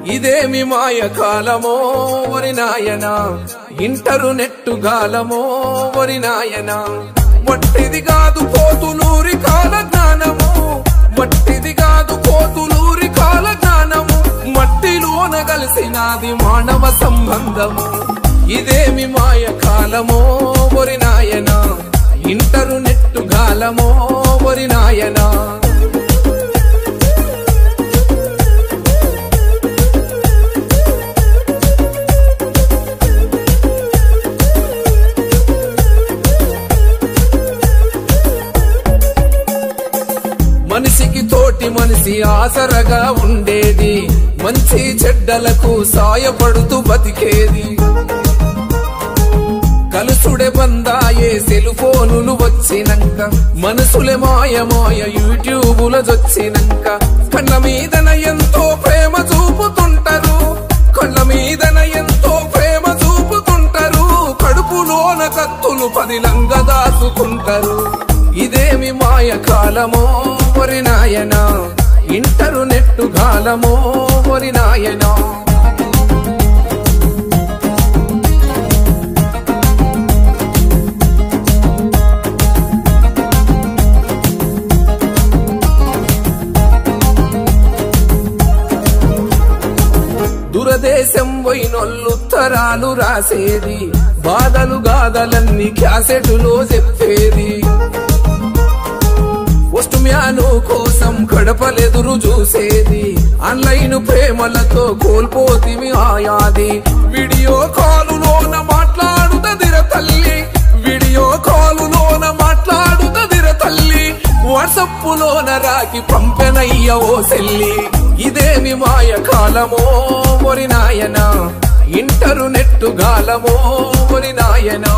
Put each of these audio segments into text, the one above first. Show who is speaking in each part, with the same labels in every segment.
Speaker 1: ఇదేమి మాయ కాలమో వరి నాయన ఇంటరు నెట్టు గాలమో వరి నాయన వట్టిది కాదు పోతులూరి కాల జ్ఞానము వట్టిది కాదు పోతులూరి కాల జ్ఞానము మట్టిలోన కలిసినాది మానవ సంబంధము ఇదేమి మాయ కాలమో వరి నాయన ఇంటరు నెట్టు గాలమో వరి నాయనా మనిషికి తోటి మనిషి ఆసరగా ఉండేది మంచి చెడ్డలకు సాయపడుతూ బతికేది కలుసుడే బందాయే సెల్ ఫోనులు వచ్చినంక మనసులే మాయ మాయ యూట్యూబుల వచ్చినంక కళ్ళ మీదన ఎంతో ప్రేమ చూపుతుంటారు కళ్ళ మీదన ఎంతో ప్రేమ చూపుతుంటారు కడుపులోన కత్తులు పదిలంగ దాచుకుంటారు ఇదేమి మాయ కాలమో వరి నాయన ఇంటరు నెట్టు గాలమో వరి నాయనా దురదేశం పోయినొల్లుత్తరాలు రాసేది బాధలు గాథలన్నీ క్యాసెటులో చెప్పేది పోస్ట్ మ్యాను కోసం గడపలెదురు చూసేది ఆన్లైన్ ప్రేమలతో కోల్పోతివి ఆయాది వీడియో కాలులోన మాట్లాడుతదిర తల్లి వీడియో కాలులోన మాట్లాడుతదిర తల్లి వాట్సప్ లోన రాకి పంపెనయ్య ఓ సెల్లి ఇదేమి మాయ కాలమో ఒరి నాయన ఇంటరు నెట్టు గాలమో ఒరి నాయనా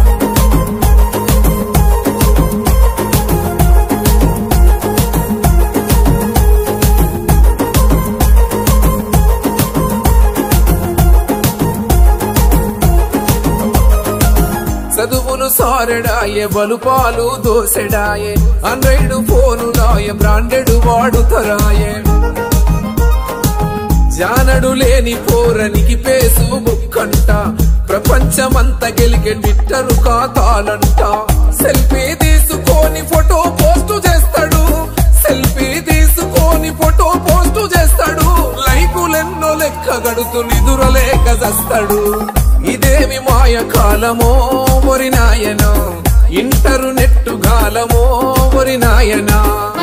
Speaker 1: చదువులు సారెడాయే బలుపాలు దోసెడాయే ఆండ్రాయిడ్ ఫోనులాయే బ్రాండెడ్ వాడుతరాయే జానడు లేని పోరనికి పేసు బుక్కంట ప్రపంచమంతా గెలిగే ట్విట్టరు ఖాతాలంట సెల్ఫీ తీసుకొని ఫోటో పోస్టు చేస్తాడు సెల్ఫీ తీసుకొని ఫోటో పోస్టు చేస్తాడు లైకులెన్నో లెక్క గడుతూ నిదురలేక చస్తాడు ఇదేమి మాయ కాలమో ఒరి నాయన ఇంటరు నెట్టు గాలమో ఒరి నాయనా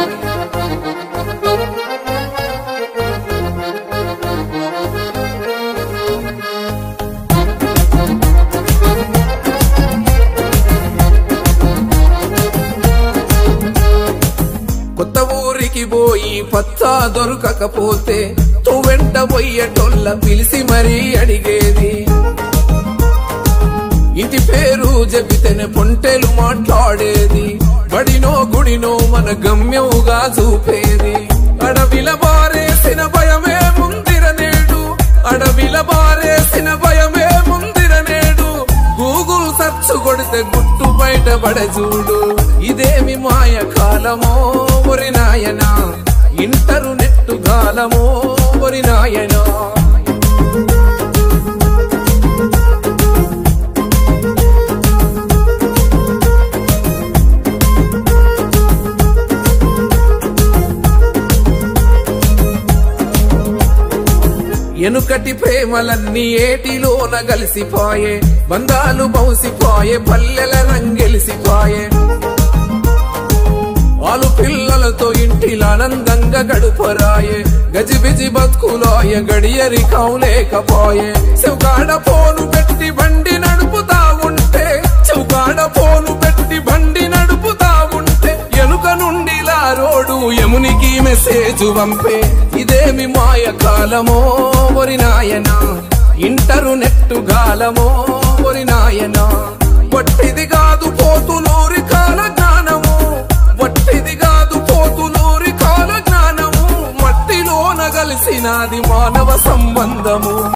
Speaker 1: కొత్త ఊరికి పోయి పచ్చా దొరకకపోతే తో వెంట పోయేటోళ్ళ పిలిచి మరీ అడిగేది ఇంటి పేరు చెబితేనే పొంటెలు మాట్లాడేది బడినో గుడినో మన గమ్యముగా చూపేది అడవిల బారేసిన భయమే ముందిర నేడు అడవిల బారేసిన భయమే ముందిర నేడు గూగుల్ సెర్చ్ కొడితే గుట్టు బయటపడ చూడు ఇదేమి మాయ కాలమో ఒరి నాయనా ఇంటరు నెట్టు గాలమో ఒరి నాయనా ఎనుకటి ప్రేమలన్నీ ఏటిలోన గలిసిపాయే బంధాలు బౌసిపాయే పల్లెల రంగెలిసిపాయే వాళ్ళు పిల్లలతో ఇంటిలో ఆనందంగా గడుపరాయే గజిబిజి బతుకులాయ గడియరి కావులేకపోయే చెవుకాడ పోను పెట్టి బండి నడుపుతా ఉంటే చెవుకాడ పోను పెట్టి బండి నడుపుతా ఉంటే ఎనుక నుండి లా రోడు యమునికి మెసేజ్ పంపే ఇదేమి మాయ కాలమో ఒరి నాయన ఇంటరు నెట్టు గాలమో ఒరి నాయన వట్టిది కాదు పోతులూరి కాల జ్ఞానము వట్టిది కాదు పోతులూరి కాల జ్ఞానము మట్టిలోన కలిసినది మానవ సంబంధము